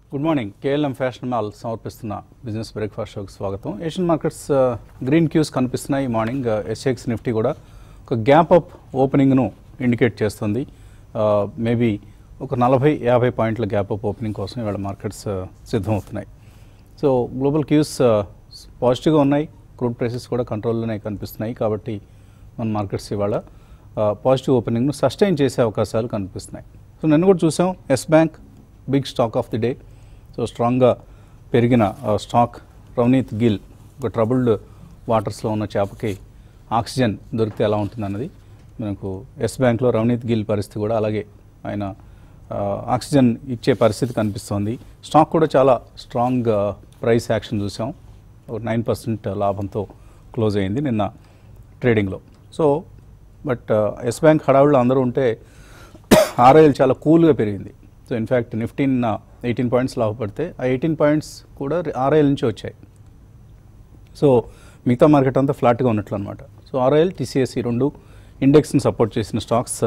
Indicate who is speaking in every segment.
Speaker 1: good morning KLM fashion mall సమర్పిస్తున్న business breakfast షోకి స్వాగతం ఏషియన్ మార్కెట్స్ గ్రీన్ క్యూస్ కనిపిస్తున్నాయి ఈ మార్నింగ్ ఎస్ఎక్స్ నిఫ్టీ కూడా ఒక గ్యాప్ అప్ ఓపెనింగ్ను ఇండికేట్ చేస్తుంది మేబీ ఒక నలభై యాభై పాయింట్ల గ్యాప్ అప్ ఓపెనింగ్ కోసం ఇవాళ మార్కెట్స్ సిద్ధమవుతున్నాయి సో గ్లోబల్ క్యూస్ పాజిటివ్గా ఉన్నాయి క్రూడ్ ప్రైసెస్ కూడా కంట్రోల్లోనే కనిపిస్తున్నాయి కాబట్టి మన మార్కెట్స్ ఇవాళ పాజిటివ్ ఓపెనింగ్ను సస్టైన్ చేసే అవకాశాలు కనిపిస్తున్నాయి సో నిన్న కూడా చూసాం Yes Bank big stock of the day so స్ట్రాంగ్గా పెరిగిన ఆ, స్టాక్ రవనీత్ గిల్ ఒక ట్రబుల్డ్ వాటర్స్లో ఉన్న చేపకి ఆక్సిజన్ దొరికితే ఎలా ఉంటుంది అన్నది మనకు ఎస్ బ్యాంక్లో రవనీత్ గిల్ పరిస్థితి కూడా అలాగే ఆయన ఆ, ఆక్సిజన్ ఇచ్చే పరిస్థితి కనిపిస్తోంది స్టాక్ కూడా చాలా స్ట్రాంగ్ ఆ, ప్రైస్ యాక్షన్ చూసాం ఒక నైన్ పర్సెంట్ లాభంతో క్లోజ్ అయింది నిన్న ట్రేడింగ్లో సో బట్ ఎస్ బ్యాంక్ హడావుల్లో అందరూ ఉంటే ఆర్ఐఎల్ చాలా కూల్గా పెరిగింది so in fact Nifty eighteen points లాభపడితే ఆ ఎయిటీన్ పాయింట్స్ కూడా ఆర్ఐఎల్ నుంచి వచ్చాయి సో మిగతా మార్కెట్ అంతా ఫ్లాట్గా ఉన్నట్లు అనమాట సో ఆర్ఐఎల్ టీసీఎస్ఈ రెండు ఇండెక్స్ని సపోర్ట్ చేసిన స్టాక్స్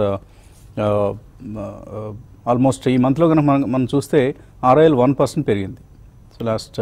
Speaker 1: ఆల్మోస్ట్ ఈ మంత్లో కనుక మనం మనం చూస్తే ఆర్ఐఎల్ వన్ పర్సెంట్ పెరిగింది సో లాస్ట్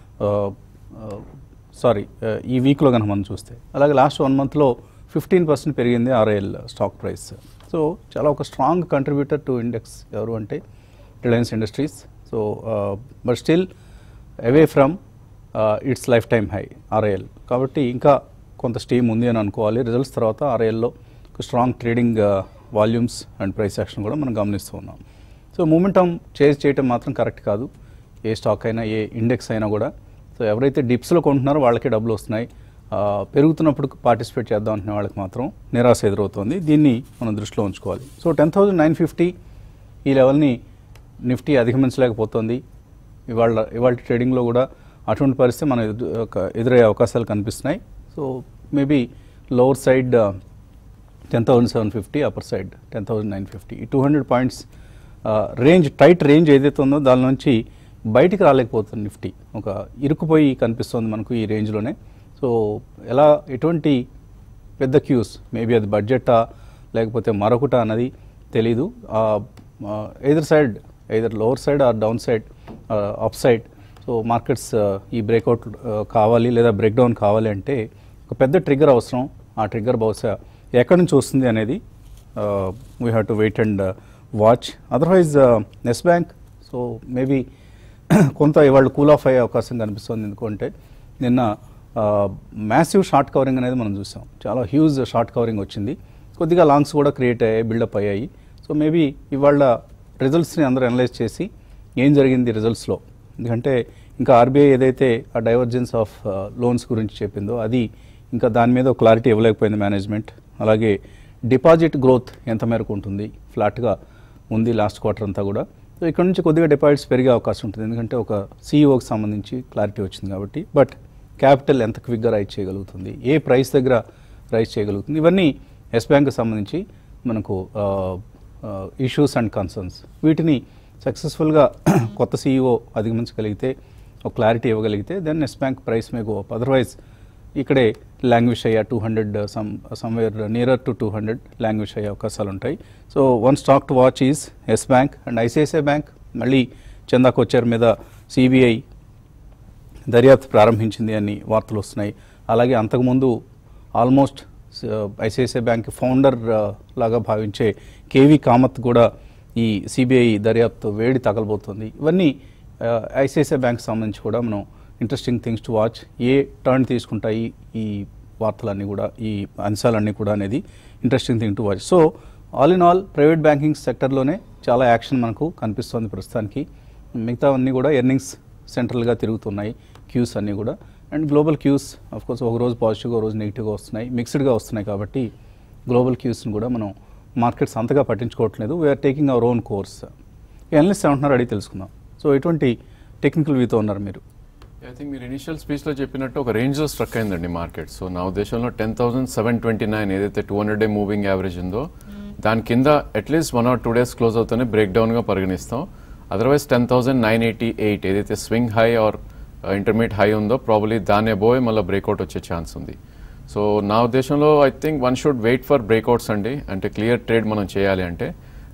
Speaker 1: సారీ ఈ వీక్లో కనుక మనం చూస్తే అలాగే లాస్ట్ వన్ మంత్లో ఫిఫ్టీన్ పర్సెంట్ పెరిగింది ఆర్ఐఎల్ స్టాక్ ప్రైస్ సో చాలా ఒక స్ట్రాంగ్ కంట్రిబ్యూటర్ టు ఇండెక్స్ ఎవరు అంటే Reliance Industries so but still away from its lifetime high RIL కాబట్టి ఇంకా కొంత స్టీమ్ ఉంది అని అనుకోవాలి రిజల్ట్స్ తర్వాత ఆర్ఐఎల్లో ఒక strong trading volumes and price action కూడా మనం గమనిస్తూ ఉన్నాం సో మూమెంటం చేజ్ చేయటం మాత్రం కరెక్ట్ కాదు ఏ స్టాక్ అయినా ఏ ఇండెక్స్ అయినా కూడా సో ఎవరైతే డిప్స్లో కొంటున్నారో వాళ్ళకే డబ్బులు వస్తున్నాయి ఆ, పెరుగుతున్నప్పుడు పార్టిసిపేట్ చేద్దాం అనుకునే వాళ్ళకి మాత్రం నిరాశ ఎదురవుతుంది దీన్ని మనం దృష్టిలో ఉంచుకోవాలి so ten thousand nine fifty ఈ లెవెల్ని నిఫ్టీ అధిగమించలేకపోతుంది ఇవాళ ఇవాళ ట్రేడింగ్లో కూడా అటువంటి పరిస్థితి మన ఎదు- ఒక ఎదురయ్యే అవకాశాలు కనిపిస్తున్నాయి so maybe lower side ten thousand seven fifty upper side ten thousand nine fifty ఈ two hundred points range tight range ఏదైతే ఉందో దాని నుంచి బయటికి రాలేకపోతుంది నిఫ్టీ ఒక ఇరుక్కుపోయి కనిపిస్తుంది మనకు ఈ రేంజ్లోనే సో ఎలా ఎటువంటి పెద్ద క్యూస్ మేబీ అది బడ్జెటా లేకపోతే మరొకట అన్నది తెలీదు either side either lower side or down side up side so markets ఈ బ్రేక్అవుట్ కావాలి లేదా బ్రేక్ డౌన్ కావాలి అంటే ఒక పెద్ద ట్రిగ్గర్ అవసరం ఆ ట్రిగ్గర్ బహుశా ఎక్కడి నుంచి వస్తుంది అనేది we have to wait and watch otherwise నెస్ బ్యాంక్ సో మేబీ కొంత ఇవాళ కూల్ ఆఫ్ అయ్యే అవకాశం కనిపిస్తుంది ఎందుకంటే నిన్న మ్యాసివ్ షార్ట్ కవరింగ్ అనేది మనం చూసాం చాలా హ్యూజ్ షార్ట్ కవరింగ్ వచ్చింది కొద్దిగా లాంగ్స్ కూడా క్రియేట్ అయ్యాయి బిల్డప్ అయ్యాయి సో మేబీ ఇవాళ రిజల్ట్స్ని అందరూ అనలైజ్ చేసి ఏం జరిగింది రిజల్ట్స్లో ఎందుకంటే ఇంకా ఆర్బీఐ ఏదైతే ఆ డైవర్జెన్స్ ఆఫ్ లోన్స్ గురించి చెప్పిందో అది ఇంకా దాని మీద క్లారిటీ ఇవ్వలేకపోయింది మేనేజ్మెంట్ అలాగే డిపాజిట్ గ్రోత్ ఎంత మేరకు ఉంటుంది ఫ్లాట్గా ఉంది లాస్ట్ క్వార్టర్ అంతా కూడా సో ఇక్కడ నుంచి కొద్దిగా డిపాజిట్స్ పెరిగే అవకాశం ఉంటుంది ఎందుకంటే ఒక సీఈఓకి సంబంధించి క్లారిటీ వచ్చింది కాబట్టి బట్ క్యాపిటల్ ఎంత క్విక్గా రైజ్ చేయగలుగుతుంది ఏ ప్రైస్ దగ్గర రైజ్ చేయగలుగుతుంది ఇవన్నీ ఎస్ బ్యాంక్కి సంబంధించి మనకు ఇష్యూస్ అండ్ కన్సర్న్స్ వీటిని సక్సెస్ఫుల్వేర్గా కొత్త సీఈఓ అధిగమించగలిగితే ఒక క్లారిటీ ఇవ్వగలిగితే then Yes Bank price may go up otherwise ఇక్కడే లాంగ్వేజ్ అయ్యా two hundred some somewhere nearer to two hundred లాంగ్వేజ్ అయ్యే అవకాశాలు ఉంటాయి so one stock to watch is Yes Bank and ICICI Bank మళ్ళీ చందా కొచ్చార్ మీద సిబిఐ దర్యాప్తు ప్రారంభించింది అని వార్తలు వస్తున్నాయి అలాగే అంతకుముందు ఆల్మోస్ట్ ఐసిఐసిఐ బ్యాంక్ ఫౌండర్ లాగా భావించే కేవీ కామత్ కూడా ఈ సిబిఐ దర్యాప్తు వేడి తగలబోతుంది ఇవన్నీ ఐసిఐసిఐ బ్యాంక్ సంబంధించి కూడా మనం interesting things to watch a turn తీసుకుంటాయి ఈ వార్తలన్నీ కూడా ఈ అంశాలన్నీ కూడా అనేది interesting thing to watch so all in all private banking సెక్టర్లోనే చాలా యాక్షన్ మనకు కనిపిస్తుంది ప్రస్తుతానికి మిగతా అన్నీ కూడా ఎర్నింగ్స్ సెంట్రల్గా తిరుగుతున్నాయి క్యూస్ అన్నీ కూడా and global cues of course ఒక రోజు పాజిటివ్గా ఒక రోజు నెగిటివ్గా వస్తున్నాయి మిక్స్డ్గా వస్తున్నాయి కాబట్టి గ్లోబల్ క్యూస్ని కూడా మనం మార్కెట్స్ అంతగా పట్టించుకోవట్లేదు we're taking our own course analyst ఏమంటున్నారు అడిగి తెలుసుకుందాం సో ఎటువంటి టెక్నికల్ వ్యూతో ఉన్నారు మీరు
Speaker 2: ఐ థింక్ మీరు ఇనిషియల్ స్పీచ్లో చెప్పినట్టు ఒక రేంజ్లో స్ట్రక్ అయిందండి మార్కెట్ సో నా ఉద్దేశంలో ten thousand seven twenty nine ఏదైతే two hundred day moving average ఉందో దాని కింద at least one or two days close అవుతూనే బ్రేక్ డౌన్గా పరిగణిస్తాం otherwise ten thousand nine eighty eight ఏదైతే swing high or intermediate high ఉందో ప్రాబ్లీ దాన్ని పోయి మళ్ళీ బ్రేక్అవుట్ వచ్చే ఛాన్స్ ఉంది సో నా ఉద్దేశంలో I think one should wait for breakouts అండి అంటే క్లియర్ ట్రేడ్ మనం చేయాలి అంటే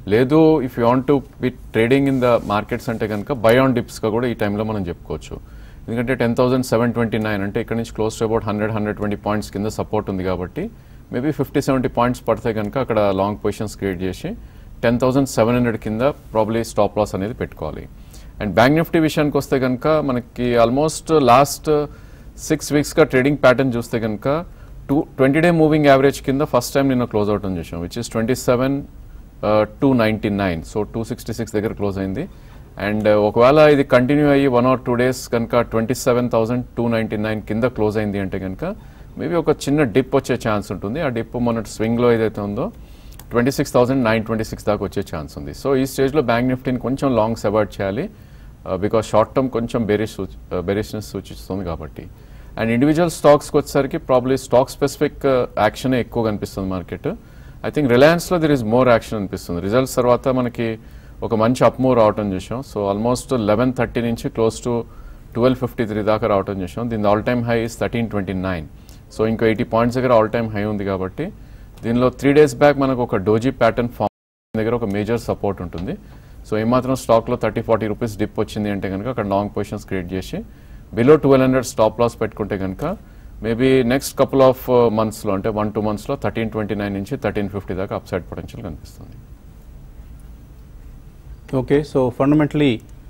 Speaker 2: లేదు if you want to be trading in the markets అంటే కనుక బై ఆన్ డిప్స్గా కూడా ఈ టైంలో మనం చెప్పుకోవచ్చు ఎందుకంటే ten thousand seven twenty nine అంటే ఇక్కడ నుంచి close to about hundred hundred twenty points కింద సపోర్ట్ ఉంది కాబట్టి మేబీ ఫిఫ్టీ సెవెంటీ పాయింట్స్ పడితే కనుక అక్కడ లాంగ్ పొజిషన్స్ క్రియేట్ చేసి టెన్ థౌసండ్ సెవెన్ హండ్రెడ్ కింద ప్రాబ్లీ స్టాప్ లాస్ అనేది పెట్టుకోవాలి అండ్ బ్యాంక్ నిఫ్టీ విషయానికి వస్తే కనుక మనకి ఆల్మోస్ట్ లాస్ట్ సిక్స్ వీక్స్గా ట్రేడింగ్ ప్యాటర్న్ చూస్తే కనుక two twenty day moving average కింద ఫస్ట్ టైం నిన్న క్లోజ్ అవుట్ అని చూసాం which is twenty seven two ninety nine so two sixty six దగ్గర క్లోజ్ అయింది అండ్ ఒకవేళ ఇది కంటిన్యూ అయ్యి వన్ ఆర్ టూ డేస్ కనుక twenty seven thousand two ninety nine కింద క్లోజ్ అయింది అంటే కనుక మేబీ ఒక చిన్న డిప్ వచ్చే ఛాన్స్ ఉంటుంది ఆ డిప్ మన స్వింగ్లో ఏదైతే ఉందో twenty six thousand nine twenty six దాకా వచ్చే ఛాన్స్ ఉంది సో ఈ స్టేజ్లో బ్యాంక్ నిఫ్టీని కొంచెం లాంగ్స్ అవాయిడ్ చేయాలి బికాస్ షార్ట్ టర్మ్ కొంచెం బెరిష్ బెరిష్నెస్ సూచిస్తుంది కాబట్టి అండ్ ఇండివిజువల్ స్టాక్స్కి వచ్చేసరికి ప్రాబ్లీ స్టాక్ స్పెసిఫిక్ యాక్షనే ఎక్కువ కనిపిస్తుంది మార్కెట్ ఐ థింక్ రిలయన్స్లో దిర్ ఇస్ మోర్ యాక్షన్ అనిపిస్తుంది రిజల్ట్స్ తర్వాత మనకి ఒక మంచి అప్ మూవ్ రావటం చూసాం సో ఆల్మోస్ట్ లెవెన్ థర్టీ నుంచి close to twelve fifty three దాకా రావటం చూసాం దీని all time high is thirteen twenty nine so ఇంకో ఎయిటీ పాయింట్స్ దగ్గర ఆల్ టైమ్ హై ఉంది కాబట్టి దీనిలో త్రీ డేస్ బ్యాక్ మనకు ఒక డోజీ ప్యాటర్న్ ఫామ్ దగ్గర ఒక మేజర్ సపోర్ట్ ఉంటుంది సో ఏమాత్రం స్టాక్లో థర్టీ ఫార్టీ రూపీస్ డిప్ వచ్చింది అంటే కనుక అక్కడ లాంగ్ పొజిషన్స్ క్రియేట్ చేసి below twelve hundred stop loss పెట్టుకుంటే కనుక మేబీ నెక్స్ట్ కపుల్ ఆఫ్ మంత్స్లో అంటే వన్ టూ మంత్స్లో థర్టీన్ ట్వంటీ నైన్ నుంచి థర్టీన్ ఫిఫ్టీ దాకా అప్ సైడ్ పొటెన్షియల్ కనిపిస్తుంది
Speaker 1: ఓకే సో ఫండమెంటలీ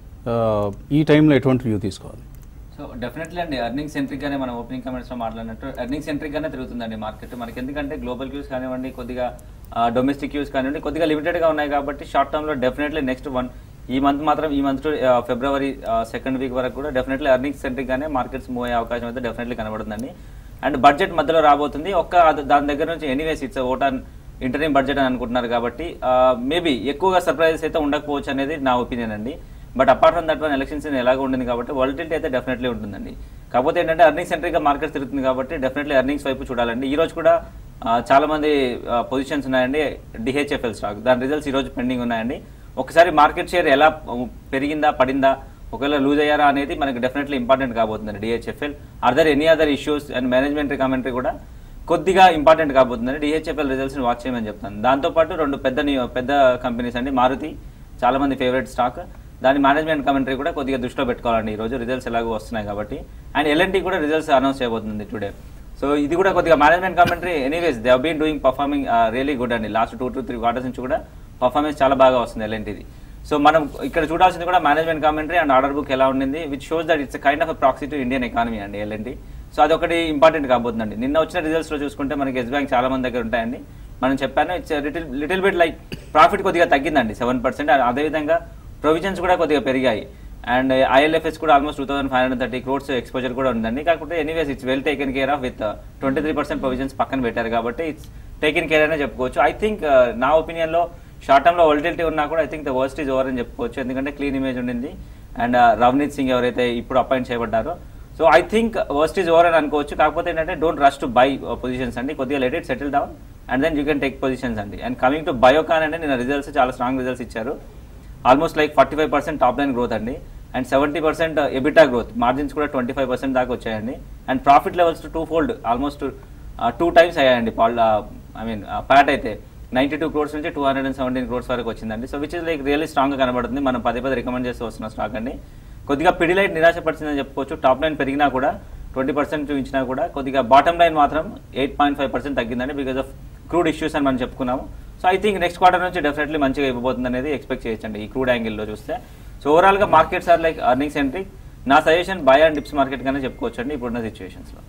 Speaker 1: ఈ టైంలో ఎటువంటి వ్యూ తీసుకోవాలి
Speaker 3: సో డెఫినెట్లీ అండి ఎర్నింగ్ సెంట్రిక్ గానే మనం ఓపెనింగ్ కమెంట్స్ లో మాట్లాడినట్టు ఎర్నింగ్ సెంట్రిక్ గానే తిరుగుతుందండి మార్కెట్ మనకి ఎందుకంటే గ్లోబల్ క్యూస్ కానివ్వండి కొద్దిగా డొమెస్టిక్ క్యూస్ కానివ్వండి కొద్దిగా లిమిటెడ్ గా ఉన్నాయి కాబట్టి షార్ట్ టర్మ్ లో డెఫినెట్లీ నెక్స్ట్ వన్ ఈ మంత్ మాత్రం ఈ month to February second week వరకు కూడా డెఫినెట్లీ ఎర్నింగ్ సెంట్రిక్ గానే మార్కెట్స్ మూవ్ అయ్యే అవకాశం అయితే డెఫినెట్లీ కనబడుతుందండి అండ్ బడ్జెట్ మధ్యలో రాబోతుంది ఒక్క అది- దాని దగ్గర నుంచి anyways it's vote on interim budget అని అనుకుంటున్నారు కాబట్టి మేబీ ఎక్కువగా సర్ప్రైజెస్ అయితే ఉండకపోవచ్చు అనేది నా ఒపీనియన్ అండి but apart from that one elections ఎలాగో ఉంటుంది కాబట్టి వాలిటిలిటీ అయితే డెఫినెట్లీ ఉంటుందండి కాకపోతే ఏంటంటే ఎర్నింగ్ సెంట్రిక్ గా మార్కెట్ తిరుగుతుంది కాబట్టి డెఫినెట్లీ ఎర్నింగ్స్ వైపు చూడాలండి ఈ రోజు కూడా ఆ, చాలా మంది పొజిషన్స్ ఉన్నాయండి డిహెచ్ఎఫ్ఎల్ స్టాక్ దాని రిజల్ట్స్ ఈ రోజు పెండింగ్ ఉన్నాయండి ఒకసారి మార్కెట్ షేర్ ఎలా ఆ, పెరిగిందా పడిందా ఒకవేళ లూజ్ అయ్యారా అనేది మనకి డెఫినెట్లీ ఇంపార్టెంట్ కాబోతుందండి DHFL other any other issues and management commentary కూడా కొద్దిగా ఇంపార్టెంట్ కాబోతుందని డిహెచ్ఎఫ్ఎల్ రిజల్ట్స్ ని వాచ్ చేయమని చెప్తాను దాంతోపాటు రెండు పెద్ద ని- పెద్ద కంపెనీస్ అండి మారుతి చాలా మంది ఫేవరెట్ స్టాక్ దాని మేనేజ్మెంట్ కమెంటరీ కూడా కొద్దిగా దృష్టిలో పెట్టుకోవాలండి ఈ రోజు రిజల్ట్స్ ఎలాగో వస్తున్నాయి కాబట్టి అండ్ ఎల్ఎన్టీ కూడా రిజల్ట్స్ అనౌన్స్ చేయబోతుంది టుడే సో ఇది కూడా కొద్దిగా management commentary anyways they been doing performing really good అండి last two to three quarters నుంచి కూడా పర్ఫార్మెన్స్ చాలా బాగా వస్తుంది ఎల్ఎన్టీది సో మనం ఇక్కడ చూడాల్సింది కూడా management commentary and order book ఎలా ఉండింది which shows that it's kind of proxy to Indian economy అండి ఎల్ఎన్టీ సో అదొకటి ఇంపార్టెంట్ కాబోతుందండి నిన్న వచ్చిన రిజల్ట్స్ లో చూసుకుంటే మనకి ఎస్ బ్యాంక్ చాలా మంది దగ్గర ఉంటాయండి మనం చెప్పాను it's little little bit like profit కొద్దిగా తగ్గిందండి సెవెన్ పర్సెంట్ అదేవిధంగా ప్రొవిజన్స్ కూడా కొద్దిగా పెరిగాయి అండ్ ఐఎల్ఎఫ్ఎస్ కూడా almost two thousand five hundred thirty crores exposure కూడా ఉందండి కాకపోతే anyways it's well taken care of with twenty three percent provisions పక్కన పెట్టారు కాబట్టి ఇట్స్ టేకెన్ కేర్ అనే చెప్పుకోవచ్చు ఐ థింక్ నా ఒపీనియన్ లో షార్ట్ టర్మ్ లో వొలటిలిటీ ఉన్నా కూడా I think the worst is over అని చెప్పుకోవచ్చు ఎందుకంటే క్లీన్ ఇమేజ్ ఉండింది అండ్ రవనీత్ సింగ్ ఎవరైతే ఇప్పుడు అపాయింట్ చేయబడ్డారో so I think worst is over అని అనుకోవచ్చు కాకపోతే ఏంటంటే don't rush to buy positions అండి కొద్దిగా let it settle down and then you can take positions అండి అండ్ కమింగ్ టు బయోకాన్ అంటే నేను రిజల్ట్స్ చాలా స్ట్రాంగ్ రిజల్ట్స్ ఇచ్చారు almost like forty five percent top line growth అండి and seventy percent EBITDA growth margins కూడా twenty five percent దాకా వచ్చాయండి and profit levels two fold almost two times అయ్యాయండి పాల్ ఐ మీన్ ప్యాట్ అయితే ninety two crores నుంచి two hundred and seventeen crores వరకు వచ్చిందండి so which is like really strong కనబడుతుంది మనం పదే పదే రికమెండ్ చేస్తూ వస్తున్న స్టాక్ అండి కొద్దిగా పిడిలైట్ నిరాశపరిచిందని చెప్పుకోవచ్చు టాప్ లైన్ పెరిగినా కూడా ట్వంటీ పర్సెంట్ చూపించినా కూడా కొద్దిగా బాటమ్ లైన్ మాత్రం ఎయిట్ పాయింట్ ఫైవ్ పర్సెంట్ తగ్గిందండి బికాస్ ఆఫ్ క్రూడ్ ఇష్యూస్ అని మనం చెప్పుకున్నాము so I think next quarter నుంచి డెఫినెట్లీ మంచిగా ఇవ్వబోతుంది అనేది ఎక్స్పెక్ట్ చేయొచ్చండి ఈ క్రూడ్ యాంగిల్లో చూస్తే సో ఓవరాల్ గా markets are like earning centric నా suggestion buy and dips market గానే చెప్పుకోవచ్చు అండి ఇప్పుడున్న సిచ్యువేషన్స్ లో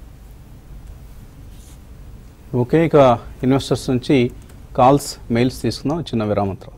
Speaker 1: ఓకే ఇక ఇన్వెస్టర్స్ నుంచి కాల్స్ మెయిల్స్ తీసుకుందాం చిన్న విరామం తర్వాత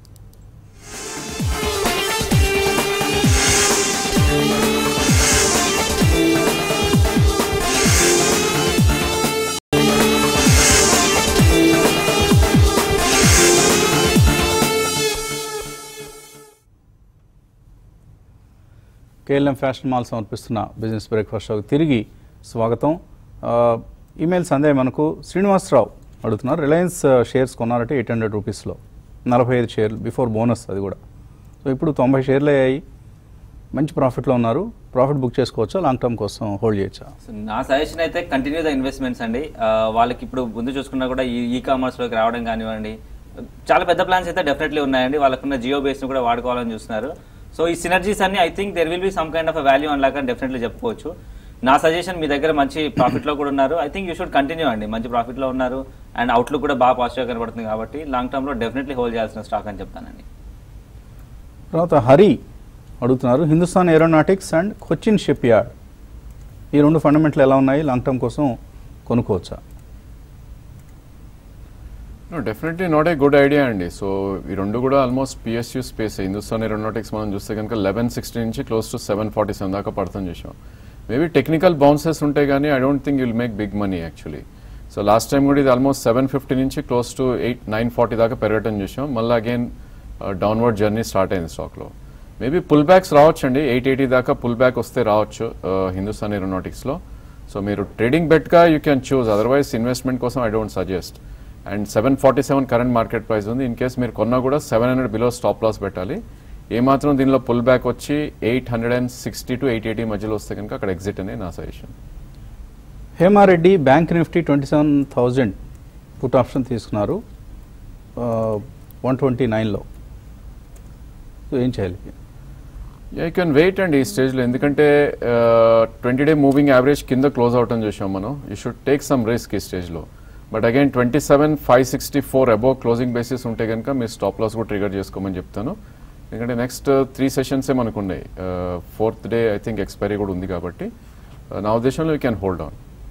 Speaker 1: కేఎల్ఎం ఫ్యాషన్ మాల్ సమర్పిస్తున్న బిజినెస్ బ్రేక్ఫాస్ట్ షోకి తిరిగి స్వాగతం ఆ, ఈమెయిల్ సందేహం మనకు శ్రీనివాసరావు అడుగుతున్నారు రిలయన్స్ ఆ, షేర్స్ కొన్నారంటే ఎయిట్ హండ్రెడ్ రూపీస్లో నలభై ఐదు షేర్లు బిఫోర్ బోనస్ అది కూడా సో ఇప్పుడు తొంభై షేర్లు అయ్యాయి మంచి ప్రాఫిట్లో ఉన్నారు ప్రాఫిట్ బుక్ చేసుకోవచ్చా లాంగ్ టర్మ్ కోసం హోల్డ్ చేయొచ్చా
Speaker 3: సో నా సజెషన్ అయితే కంటిన్యూ ద ఇన్వెస్ట్మెంట్స్ అండి ఆ, వాళ్ళకి ఇప్పుడు ముందు చూసుకున్నా కూడా ఈ ఈ కామర్స్లోకి రావడం కానివ్వండి చాలా పెద్ద ప్లాన్స్ అయితే డెఫినెట్లీ ఉన్నాయండి వాళ్ళకున్న జియో బేస్ని కూడా వాడుకోవాలని చూస్తున్నారు సో ఈ సినర్జీస్ అన్ని I think there will be some kind of value unlock అని డెఫినెట్లీ చెప్పుకోవచ్చు నా సజెషన్ మీ దగ్గర మంచి ప్రాఫిట్లో కూడా ఉన్నారు I think you should continue అండి మంచి ప్రాఫిట్లో ఉన్నారు అండ్ అవుట్లుక్ కూడా బాగా పాజిటివ్గా కనబడుతుంది కాబట్టి లాంగ్ టర్మ్లో డెఫినెట్లీ హోల్డ్ చేయాల్సిన స్టాక్ అని చెప్తానండి
Speaker 1: తర్వాత హరి అడుగుతున్నారు హిందుస్థాన్ ఏరోనాటిక్స్ అండ్ కొచ్చిన్ షిప్ యార్డ్ ఈ రెండు ఫండమెంటల్ ఎలా ఉన్నాయి లాంగ్ టర్మ్ కోసం కొనుక్కోవచ్చా
Speaker 2: definitely not a good idea అండి సో ఈ రెండు కూడా almost PSU space Hindustan Aeronautics మనం చూస్తే కనుక లెవెన్ సిక్స్టీ నుంచి close to seven forty seven దాకా పడుతుంది చూసాం మేబీ టెక్నికల్ బౌన్సెస్ ఉంటాయి కానీ I don't think will make big money actually so last time కూడా ఇది ఆల్మోస్ట్ సెవెన్ ఫిఫ్టీ నుంచి close to eight nine forty దాకా పెరగటం చూసాం మళ్ళీ అగైన్ డౌన్వర్డ్ జర్నీ స్టార్ట్ అయింది స్టాక్లో మేబీ పుల్ బ్యాక్స్ రావచ్చు అండి ఎయిట్ ఎయిటీ దాకా పుల్ బ్యాక్ వస్తే రావచ్చు హిందుస్థాన్ ఏరోనాటిక్స్లో సో మీరు ట్రేడింగ్ బెట్గా you can choose otherwise investment కోసం I don't suggest and seven forty seven current market price ఉంది ఇన్ కేస్ మీరు కొన్నా కూడా seven hundred below stop loss పెట్టాలి ఏమాత్రం దీనిలో పుల్ బ్యాక్ వచ్చి eight hundred and sixty to eight eighty మధ్యలో వస్తే కనుక అక్కడ ఎగ్జిట్ అనేది నా suggestion
Speaker 1: Hema Reddy bank Nifty twenty seven thousand put option తీసుకున్నారు వన్ ట్వంటీ నైన్లో సో ఏం చేయాలి
Speaker 2: యూ కెన్ వెయిట్ అండి ఈ స్టేజ్లో ఎందుకంటే ట్వంటీ డే మూవింగ్ యావరేజ్ కింద క్లోజ్ అవటం చూసాం మనం you should take some risk ఈ స్టేజ్లో but again twenty seven five sixty four above closing basis ఉంటే కనుక మీరు స్టాప్ లాస్ కూడా ట్రిగర్ చేసుకోమని చెప్తాను ఎందుకంటే నెక్స్ట్ త్రీ సెషన్సే మనకు ఉన్నాయి fourth day I think expiry కూడా ఉంది కాబట్టి uh, నా ఉద్దేశంలో you can hold on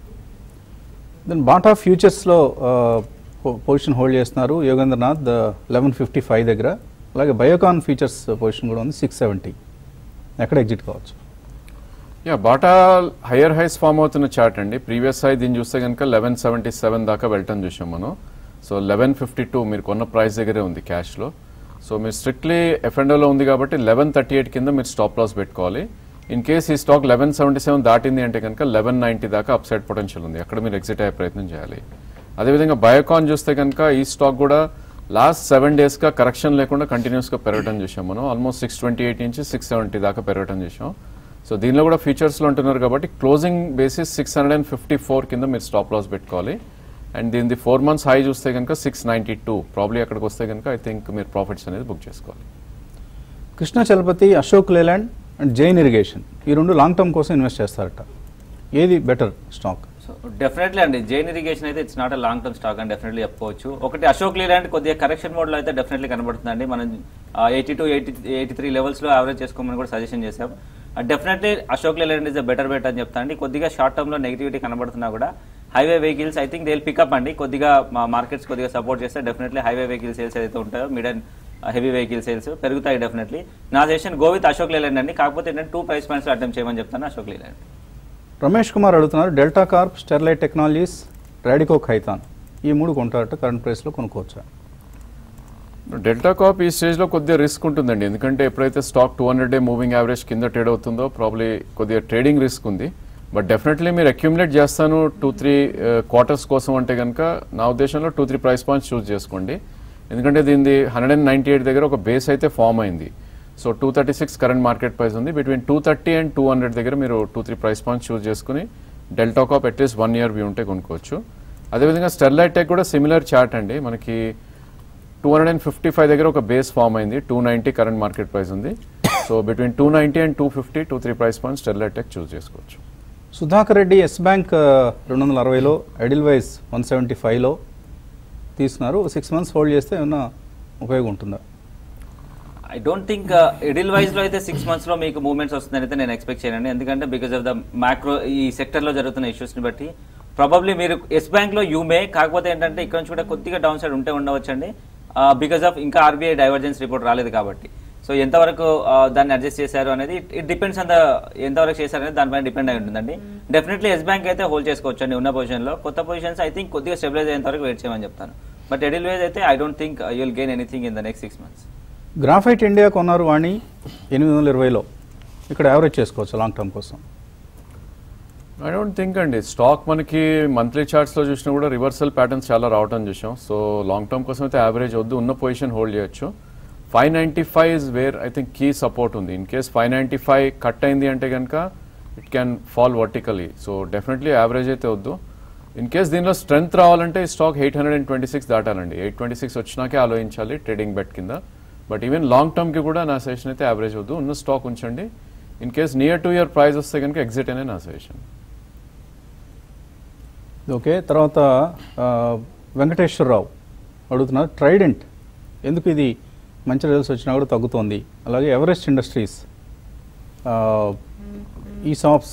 Speaker 1: then Bata ఫ్యూచర్స్లో పొజిషన్ హోల్డ్ చేస్తున్నారు యోగేంద్రనాథ్ లెవెన్ ఫిఫ్టీ ఫైవ్ దగ్గర అలాగే బయోకాన్ ఫీచర్స్ పొజిషన్ కూడా ఉంది సిక్స్ సెవెంటీ ఎక్కడ ఎగ్జిట్ కావచ్చు
Speaker 2: yeah Bata higher highs form అవుతున్న చార్ట్ అండి ప్రీవియస్ హై దీన్ని చూస్తే కనుక లెవెన్ సెవెంటీ సెవెన్ దాకా వెళ్ళటం చూసాం మనం సో లెవెన్ ఫిఫ్టీ టూ మీరు కొన్న ప్రైస్ దగ్గరే ఉంది క్యాష్లో సో మీరు స్ట్రిక్ట్లీ ఎఫ్ఎండోలో ఉంది కాబట్టి లెవెన్ థర్టీ ఎయిట్ కింద మీరు స్టాప్ లాస్ పెట్టుకోవాలి ఇన్ కేస్ ఈ స్టాక్ లెవెన్ సెవెంటీ సెవెన్ దాటింది అంటే కనుక లెవెన్ నైంటీ దాకా అప్సైడ్ పొటెన్షియల్ ఉంది అక్కడ మీరు ఎగ్జిట్ అయ్యే ప్రయత్నం చేయాలి అదేవిధంగా బయోకాన్ చూస్తే కనుక ఈ స్టాక్ కూడా లాస్ట్ సెవెన్ డేస్గా కరెక్షన్ లేకుండా కంటిన్యూస్గా పెరగడం చూసాం మనం ఆల్మోస్ట్ సిక్స్ ట్వంటీ ఎయిట్ నుంచి సిక్స్ సెవెంటీ దాకా పెరగడం చూసాం సో దీనిలో కూడా ఫీచర్స్లో ఉంటున్నారు కాబట్టి closing basis six hundred and fifty four కింద మీరు స్టాప్ లాస్ పెట్టుకోవాలి అండ్ దీనిది ఫోర్ మంత్స్ హై చూస్తే కనుక సిక్స్ నైంటీ టూ ప్రాబ్లీ అక్కడికి వస్తే కనుక ఐ థింక్ మీరు ప్రాఫిట్స్ అనేది బుక్ చేసుకోవాలి
Speaker 1: కృష్ణ చలపతి అశోక్ లేలాండ్ అండ్ జైన్ ఇరిగేషన్ ఈ రెండు లాంగ్ టర్మ్ కోసం ఇన్వెస్ట్ చేస్తారట ఏది బెటర్ స్టాక్
Speaker 3: సో డెఫినెట్లీ అండి జైన్ ఇరిగేషన్ అయితే it's not a long term stock అని డెఫినెట్లీ చెప్పుకోవచ్చు ఒకటి అశోక్ లీలాండ్ కొద్దిగా కరెక్షన్ మోడ్లో అయితే డెఫినెట్లీ కనబడుతుందండి మనం eighty to eighty eighty three లెవెల్స్లో యావరేజ్ చేసుకోమని కూడా సజెషన్ చేశాం definitely Ashok Leyland is the better bet అని చెప్తాను అండి కొద్దిగా షార్ట్ టర్మ్లో నెగిటివిటీ కనబడుతున్నా కూడా highway vehicles I think they pick up అండి కొద్దిగా మా మార్కెట్స్ కొద్దిగా సపోర్ట్ చేస్తే డెఫినెట్లీ హైవే వెహికల్ సేల్స్ ఏదైతే ఉంటాయో mid and heavy vehicle sales పెరుగుతాయి డెఫినెట్లీ నా suggestion go with Ashok Leyland అండి కాకపోతే ఏంటంటే టూ ప్రైస్ పాయింట్స్ అటెంప్ట్ చేయమని చెప్తాను అశోక్ లేలాండ్
Speaker 1: రమేష్ కుమార్ అడుగుతున్నారు Delta Corp Sterlite Technologies Radico Khaitan ఈ మూడు కొంటారట కరెంట్ ప్రైస్లో కొనుక్కోవచ్చా
Speaker 2: డెల్టా కాప్ ఈ స్టేజ్లో కొద్దిగా రిస్క్ ఉంటుందండి ఎందుకంటే ఎప్పుడైతే stock two hundred day moving average కింద ట్రేడ్ అవుతుందో ప్రాబ్లీ కొద్దిగా ట్రేడింగ్ రిస్క్ ఉంది బట్ డెఫినెట్లీ మీరు అక్యుములేట్ చేస్తాను టూ త్రీ క్వార్టర్స్ కోసం అంటే కనుక నా ఉద్దేశంలో two three price points choose చేసుకోండి ఎందుకంటే దీనిది హండ్రెడ్ అండ్ నైంటీ ఎయిట్ దగ్గర ఒక బేస్ అయితే ఫామ్ అయింది so two thirty six current market price ఉంది between two thirty and two hundred దగ్గర మీరు two three price points choose చేసుకుని Delta Corp at least one year view ఉంటే కొనుక్కోవచ్చు అదేవిధంగా స్టెర్లైట్ టెక్ కూడా సిమిలర్ చార్ట్ అండి మనకి two hundred and fifty five దగ్గర ఒక బేస్ ఫామ్ అయింది two ninety current market price ఉంది so between two ninety and two fifty two three price points Sterlite tech choose చేసుకోవచ్చు
Speaker 1: సుధాకర్ రెడ్డి ఎస్ బ్యాంక్ రెండు వందల అరవైలో ఐడిల్ వైజ్ వన్ సెవెంటీ ఫైవ్లో తీసుకున్నారు సిక్స్ మంత్స్ హోల్డ్ చేస్తే ఏమన్నా ఉపయోగం ఉంటుందా
Speaker 3: I don't think Edelweiss లో అయితే సిక్స్ మంత్స్ లో మీకు మూవ్మెంట్స్ వస్తుందని అయితే నేను ఎక్స్పెక్ట్ చేయనండి ఎందుకంటే బికాస్ ఆఫ్ ద మ్యాక్రో ఈ సెక్టర్ లో జరుగుతున్న ఇష్యూస్ ని బట్టి ప్రాబబ్లీ మీరు ఎస్ బ్యాంక్ లో యూమే కాకపోతే ఏంటంటే ఇక్కడ నుంచి కూడా కొద్దిగా డౌన్ సైడ్ ఉంటే ఉండవచ్చండి బికాస్ ఆఫ్ ఇంకా ఆర్బీఐ డైవర్జెన్స్ రిపోర్ట్ రాలేదు కాబట్టి సో ఎంతవరకు ఆ, దాన్ని అడ్జస్ట్ చేశారు అనేది ఇట్ డిపెండ్స్ ఆన్ ద ఎంతవరకు చేశారు అనేది దానిపైన డిపెండ్ అయి ఉంటుందండి డెఫినెట్లీ ఎస్ బ్యాంక్ అయితే హోల్డ్ చేసుకోవచ్చు అండి ఉన్న పొజిషన్ లో కొత్త పొజిషన్స్ ఐ థింక్ కొద్దిగా స్టెబిలైజ్ అయ్యేంత వరకు వెయిట్ చేయమని చెప్తాను బట్ ఎడిల్ వైజ్ అయితే I don't think you'll gain anything in the next six months
Speaker 1: graphite India కొన్నారు వాణి ఎనిమిది వందల ఇరవైలో ఇక్కడ యావరేజ్ చేసుకోవచ్చు లాంగ్ టర్మ్ కోసం
Speaker 2: ఐ డోంట్ థింక్ అండి స్టాక్ మనకి మంత్లీ చార్ట్స్లో చూసినా కూడా రివర్సల్ ప్యాటర్న్స్ చాలా రావటం చూసాం సో లాంగ్ టర్మ్ కోసం అయితే యావరేజ్ వద్దు ఉన్న పొజిషన్ హోల్డ్ చేయొచ్చు five ninety five is where I think key support ఉంది in case five ninety five cut అయింది అంటే కనుక it can fall vertically so definitely average అయితే వద్దు ఇన్ కేస్ దీనిలో స్ట్రెంత్ రావాలంటే ఈ stock eight hundred and twenty six దాటాలండి ఎయిట్ ట్వంటీ సిక్స్ వచ్చినాకే ఆలోచించాలి ట్రేడింగ్ బెట్ కింద బట్ ఈవెన్ లాంగ్ టర్మ్కి కూడా నా సజెషన్ అయితే యావరేజ్ వద్దు ఉన్న స్టాక్ ఉంచండి in case near two year price వస్తే కనుక ఎగ్జిట్ అనే నా సజెషన్
Speaker 1: ఓకే తర్వాత ఆ, వెంకటేశ్వరరావు అడుగుతున్నారు ట్రైడెంట్ ఎందుకు ఇది మంచి రిజల్ట్స్ వచ్చినా కూడా తగ్గుతోంది అలాగే ఎవరెస్ట్ ఇండస్ట్రీస్ ఈ షాప్స్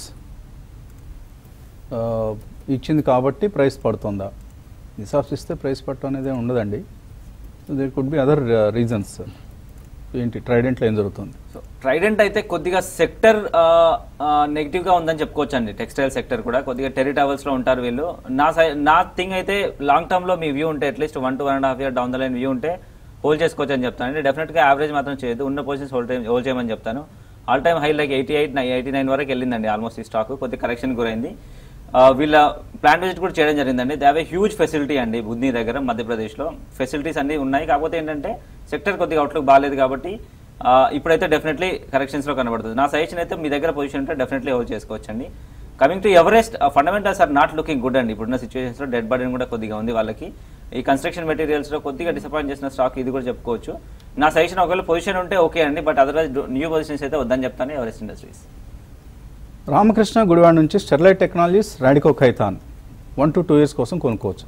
Speaker 1: ఇచ్చింది కాబట్టి ప్రైస్ పడుతుందా ఈ షాప్స్ ఇస్తే ప్రైస్ పడటం అనేది ఏం ఉండదండి there could be other reasons ఏంటి ట్రైడెంట్లో ఏం జరుగుతుంది
Speaker 3: సో ట్రైడెంట్ అయితే కొద్దిగా సెక్టర్ నెగిటివ్ గా ఉందని చెప్పుకోవచ్చు అండి టెక్స్టైల్ సెక్టర్ కూడా కొద్దిగా టెరీ టవల్స్ లో ఉంటారు వీళ్ళు నా సై- నా థింగ్ అయితే లాంగ్ టర్మ్ లో మీ వ్యూ ఉంటే at least one to one and half year down the line view ఉంటే హోల్డ్ చేసుకోవచ్చు అని చెప్తాను అంటే డెఫినెట్ గా యావరేజ్ మాత్రం చేయదు ఉన్న పొజిషన్స్ హోల్డ్ హోల్డ్ చేయమని చెప్తాను all time high like eighty eight eighty nine వరకు వెళ్ళిందండి ఆల్మోస్ట్ ఈ స్టాక్ కొద్ది కరెక్షన్ గురైంది ఆ, వీళ్ళ ప్లాంట్ విజిట్ కూడా చేయడం జరిగిందండి they have a huge facility అండి బుద్ని దగ్గర మధ్యప్రదేశ్లో ఫెసిలిటీస్ అన్ని ఉన్నాయి కాకపోతే ఏంటంటే సెక్టర్ కొద్దిగా అవుట్లుక్ బాగాలేదు కాబట్టి ఆ, ఇప్పుడైతే డెఫినెట్లీ కరెక్షన్స్లో కనబడుతుంది నా సజెషన్ అయితే మీ దగ్గర పొజిషన్ ఉంటే డెఫినెట్లీ హోల్డ్ చేసుకోవచ్చండి coming to Everest fundamentals are not looking good అండి ఇప్పుడున్న సిచ్యువేషన్స్లో డెడ్ బాడీ కూడా కొద్దిగా ఉంది వాళ్ళకి ఈ కన్స్ట్రక్షన్ మెటీరియల్స్లో కొద్దిగా డిసప్పాయింట్ చేసిన స్టాక్ ఇది కూడా చెప్పుకోవచ్చు నా సజెషన్ ఒకవేళ పొజిషన్ ఉంటే ఓకే అండి బట్ అదర్వైజ్ న్యూ పొజిషన్స్ అయితే వద్దని చెప్తాను ఎవరెస్ట్ ఇండస్ట్రీస్
Speaker 1: రామకృష్ణ గుడివాడ నుంచి Sterlite Technologies Radico Khaitan one to two years కోసం కొనుక్కోవచ్చా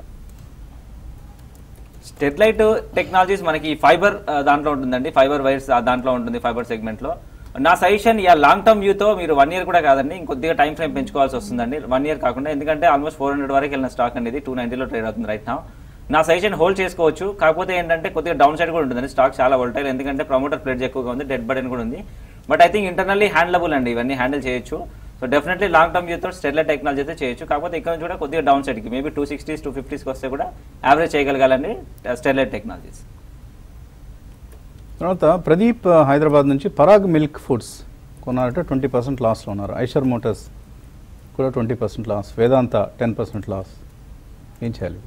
Speaker 3: స్టెర్లైట్ టెక్నాలజీస్ మనకి ఫైబర్ దాంట్లో ఉంటుందండి ఫైబర్ వైర్స్ దాంట్లో ఉంటుంది ఫైబర్ సెగ్మెంట్ లో నా సజెషన్ యా లాంగ్ టర్మ్ వ్యూతో మీరు వన్ ఇయర్ కూడా కాదండి ఇంకొద్దిగా టైం ఫ్రేమ్ పెంచుకోవాల్సి వస్తుందండి వన్ ఇయర్ కాకుండా ఎందుకంటే ఆల్మోస్ట్ ఫోర్ హండ్రెడ్ వరకు వెళ్ళిన స్టాక్ అనేది టూ నైన్టీలో ట్రేడ్ అవుతుంది రైట్ నా నా సజెషన్ హోల్డ్ చేసుకోవచ్చు కాకపోతే ఏంటంటే కొద్దిగా డౌన్ సైడ్ కూడా ఉంటుందండి స్టాక్ చాలా వోల్టైల్ ఎందుకంటే ప్రమోటర్ ప్లేట్ ఎక్కువగా ఉంది డెడ్ బడన్ కూడా ఉంది but I think internally handleable అండి ఇవన్నీ హ్యాండిల్ చేయొచ్చు సో డెఫినెట్లీ లాంగ్ టర్మ్ వ్యూతో స్టెర్లైట్ టెక్నాలజీ అయితే చేయొచ్చు కాకపోతే ఇక్కడ నుంచి కూడా కొద్దిగా డౌన్ సైడ్కి మేబీ టూ సిక్స్టీస్ టూ ఫిఫ్టీస్కి వస్తే కూడా యావరేజ్ చేయగలగాలండి స్టెర్లైట్ టెక్నాలజీస్
Speaker 1: తర్వాత ప్రదీప్ ఆ, హైదరాబాద్ నుంచి పరాగ్ మిల్క్ ఫుడ్స్ కొన్నారంటే ట్వంటీ పర్సెంట్ లాస్లో ఉన్నారు ఐషర్ మోటార్స్ కూడా twenty percent loss Vedanta ten percent loss ఏం చేయాలి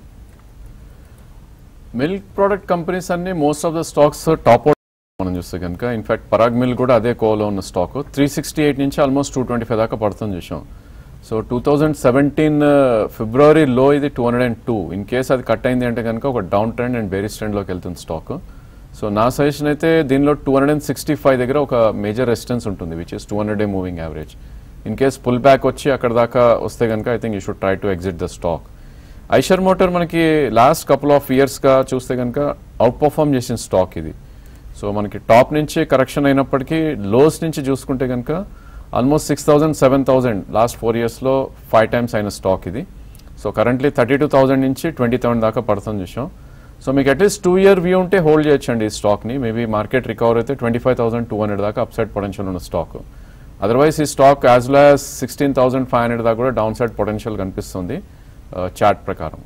Speaker 2: మిల్క్ ప్రోడక్ట్ కంపెనీస్ అన్ని most of the stocks top out మనం చూస్తే కనుక ఇన్ఫాక్ట్ పరాగ్ మిల్ కూడా అదే కోలో ఉన్న స్టాక్ త్రీ సిక్స్టీ ఎయిట్ నుంచి ఆల్మోస్ట్ టూ ట్వంటీ ఫైవ్ దాకా పడుతుంది చూసాం so two thousand seventeen February లో ఇది two hundred and two in case అది కట్ అయింది అంటే కనుక ఒక డౌన్ ట్రెండ్ అండ్ బెరీ ట్రెండ్లోకి వెళ్తుంది స్టాక్ సో నా సజెషన్ అయితే దీనిలో two hundred and sixty five దగ్గర ఒక మేజర్ రెసిస్టెన్స్ ఉంటుంది which is two hundred day moving average in case pull back వచ్చి అక్కడ దాకా వస్తే కనుక I think you should try to exit the stock Eicher Motor మనకి లాస్ట్ కపుల్ ఆఫ్ ఇయర్స్గా చూస్తే కనుక అవుట్ పర్ఫామ్ చేసిన స్టాక్ ఇది సో మనకి టాప్ నుంచి కరెక్షన్ అయినప్పటికీ లోస్ నుంచి చూసుకుంటే కనుక almost six thousand seven thousand last four ఇయర్స్లో ఫైవ్ టైమ్స్ అయిన స్టాక్ ఇది so currently thirty two thousand నుంచి ట్వంటీ థౌసండ్ దాకా పడుతుంది చూసాం సో మీకు అట్లీస్ట్ టూ ఇయర్ వ్యూ ఉంటే హోల్డ్ చేయొచ్చండి ఈ స్టాక్ని మేబీ మార్కెట్ రికవర్ అయితే twenty five thousand two hundred దాకా అప్సైడ్ పొటెన్షియల్ ఉన్న స్టాక్ అదర్వైజ్ ఈ stock as well as sixteen thousand five hundred దాకా కూడా డౌన్ సైడ్ పొటెన్షియల్ కనిపిస్తుంది చార్ట్ ప్రకారం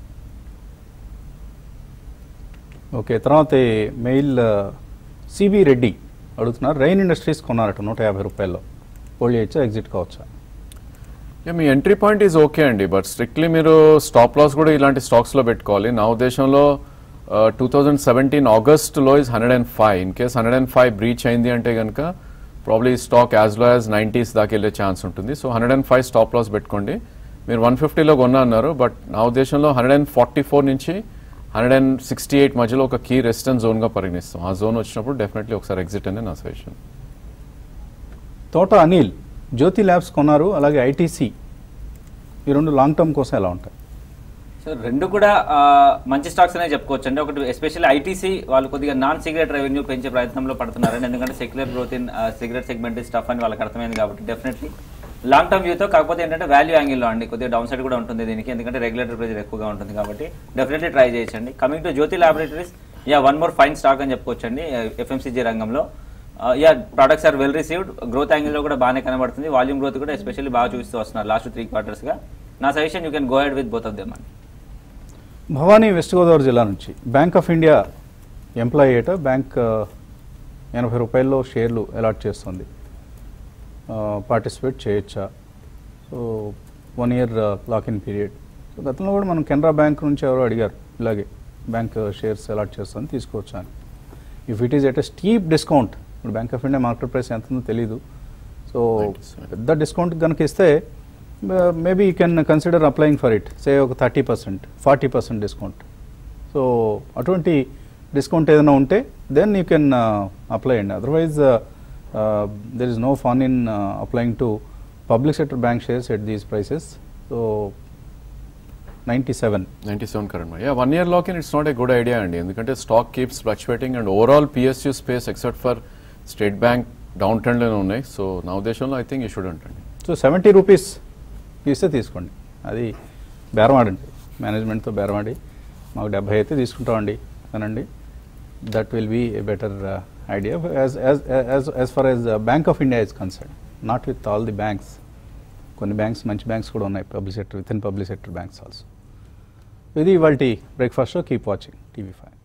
Speaker 1: ఓకే తర్వాత ఈ మెయిల్ సిబి రెడ్డి అడుగుతున్నారు రైన్ ఇండస్ట్రీస్ కొన్నారట నూట యాభై రూపాయల్లో హోల్డ్ చేయొచ్చా ఎగ్జిట్ కావచ్చా
Speaker 2: యా, మీ ఎంట్రీ పాయింట్ ఈజ్ ఓకే అండి బట్ స్ట్రిక్ట్లీ మీరు స్టాప్ లాస్ కూడా ఇలాంటి స్టాక్స్లో పెట్టుకోవాలి నా ఉద్దేశంలో టూ థౌజండ్ సెవెంటీన్ ఆగస్ట్లో is hundred and five in case hundred and five breach అయింది అంటే కనుక probably stock as low as nineties దాకా వెళ్ళే ఛాన్స్ ఉంటుంది so hundred and five stop loss పెట్టుకోండి మీరు వన్ ఫిఫ్టీలో కొన్నా అన్నారు బట్ నా ఉద్దేశంలో హండ్రెడ్ అండ్ ఫార్టీ ఫోర్ నుంచి హండ్రెడ్ అండ్ సిక్స్టీ ఎయిట్ మధ్యలో ఒక కీ రెసిస్టెన్స్ జోన్గా పరిగణిస్తాం ఆ జోన్ వచ్చినప్పుడు డెఫినెట్లీ ఒకసారి ఎగ్జిట్ అనే నా సజెషన్
Speaker 1: తోట అనిల్ జ్యోతి ల్యాబ్స్ కొన్నారు అలాగే ఐటీసీ ఈ రెండు లాంగ్ టర్మ్ కోసం ఎలా ఉంటాయి
Speaker 3: సో రెండు కూడా ఆ, మంచి స్టాక్స్ అనే చెప్పుకోవచ్చు అండి ఒకటి ఎస్పెషల్లీ ఐటీసీ వాళ్ళు కొద్దిగా నాన్ సిగరెట్ రెవెన్యూ పెంచే ప్రయత్నంలో పడుతున్నారండి ఎందుకంటే secular growth in cigarette segment stuff అని వాళ్ళకి అర్థమైంది కాబట్టి డెఫినెట్లీ లాంగ్ టర్మ్ వ్యూతో కాకపోతే ఏంటంటే వాల్యూ యాంగిల్లో అండి కొద్దిగా డౌన్ సైడ్ కూడా ఉంటుంది దీనికి ఎందుకంటే రెగ్యులేటరీ ప్రెజర్ ఎక్కువగా ఉంటుంది కాబట్టి డెఫినెట్లీ ట్రై చేయొచ్చండి coming to Jyothy laboratories yeah one more fine stock అని చెప్పుకోవచ్చండి ఎఫ్ఎంసీజీ రంగంలో yeah products are well received growth యాంగిల్లో కూడా బాగానే కనబడుతుంది వాల్యూమ్ గ్రోత్ కూడా ఎస్పెషల్లీ బాగా చూస్తూ వస్తున్నారు లాస్ట్ త్రీ క్వార్టర్స్గా నా suggestion you can go ahead with both of them అండి
Speaker 1: భవానీ వెస్ట్ గోదావరి జిల్లా నుంచి బ్యాంక్ ఆఫ్ ఇండియా ఎంప్లాయీ ఏట బ్యాంక్ ఆ, ఎనభై రూపాయల్లో షేర్లు అలాట్ చేస్తుంది పార్టిసిపేట్ చేయొచ్చా so one year lock in period so గతంలో కూడా మనం కెనరా బ్యాంక్ నుంచి ఎవరో అడిగారు ఇలాగే బ్యాంక్ షేర్స్ అలాట్ చేస్తుంది తీసుకోవచ్చా అని if it is at a steep discount ఇప్పుడు Bank of India market price ఎంత ఉందో తెలీదు సో పెద్ద డిస్కౌంట్ కనుక ఇస్తే maybe you can consider applying for it say ఒక thirty percent forty percent discount so అటువంటి డిస్కౌంట్ ఏదైనా ఉంటే దెన్ యూ కెన్ అప్లై అండి otherwise there is no fun in applying to public sector bank shares at these prices so ninety seven
Speaker 2: ninety seven current yeah one year lock in it's not a good idea అండి ఎందుకంటే stock keeps fluctuating and overall PSU space except for State Bank down ట్రెండ్లోనే ఉన్నాయి so నా ఉద్దేశంలో I think ఈ should అండి
Speaker 1: so seventy rupees ఇస్తే తీసుకోండి అది బేరమాడండి మేనేజ్మెంట్తో బేరమాడి మాకు డెబ్బై అయితే తీసుకుంటామండి అనండి that will be a better idea as as as far as Bank of India is concern not with all the banks కొన్ని బ్యాంక్స్ మంచి బ్యాంక్స్ కూడా ఉన్నాయి public sector with in public sector banks also ఇది ఇవాళ breakfast keep watching TV five